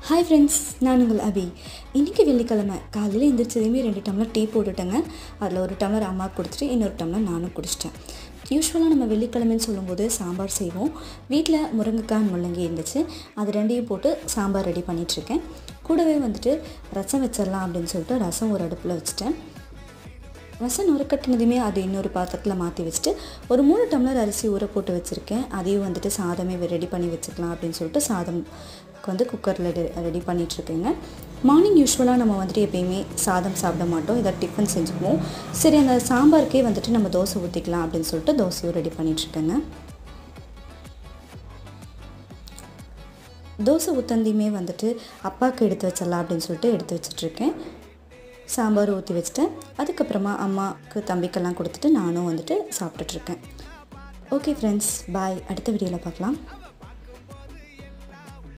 hi friends நான் உங்கள் அபி இன்றைக்கி வெள்ளிக்கிழமை காலையில் எந்திரிச்சதுமே ரெண்டு டம்ளர் டீ போட்டுட்டேங்க அதில் ஒரு டம்ளர் அம்மா கொடுத்துட்டு இன்னொரு டம்ளர் நானும் குடிச்சிட்டேன் யூஸ்வலாக நம்ம வெள்ளிக்கிழமைன்னு சொல்லும்போது சாம்பார் செய்வோம் வீட்டில் முருங்கைக்காய் முள்ளங்கி இருந்துச்சு அது ரெண்டையும் போட்டு சாம்பார் ரெடி பண்ணிகிட்ருக்கேன் கூடவே வந்துட்டு ரசம் வச்சிடலாம் அப்படின்னு சொல்லிட்டு ரசம் ஒரு அடுப்பில் வச்சுட்டேன் ரசம் நுரக்கட்டினதுமே அது இன்னொரு பாத்திரத்தில் மாற்றி வச்சுட்டு ஒரு மூணு டம்ளர் அரிசி ஊற போட்டு வச்சுருக்கேன் அதையும் வந்துட்டு சாதமே ரெடி பண்ணி வச்சுக்கலாம் அப்படின்னு சொல்லிட்டு சாதம்க்கு வந்து குக்கரில் ரெடி பண்ணிகிட்ருக்கேங்க மார்னிங் யூஸ்வலாக நம்ம வந்துட்டு எப்பயுமே சாதம் சாப்பிட மாட்டோம் இதை டிஃபன் செஞ்சுக்குவோம் சரி அந்த சாம்பாருக்கே வந்துட்டு நம்ம தோசை ஊற்றிக்கலாம் அப்படின்னு சொல்லிட்டு தோசையும் ரெடி பண்ணிகிட்ருக்கேங்க தோசை ஊற்றந்தையுமே வந்துட்டு அப்பாவுக்கு எடுத்து வச்சிடலாம் அப்படின்னு சொல்லிட்டு எடுத்து வச்சிட்ருக்கேன் சாம்பார் ஊற்றி வச்சுட்டேன் அதுக்கப்புறமா அம்மாவுக்கு தம்பிக்கெல்லாம் கொடுத்துட்டு நானும் வந்துட்டு சாப்பிட்டுட்ருக்கேன் ஓகே ஃப்ரெண்ட்ஸ் பாய் அடுத்த வீடியோவில் பார்க்கலாம்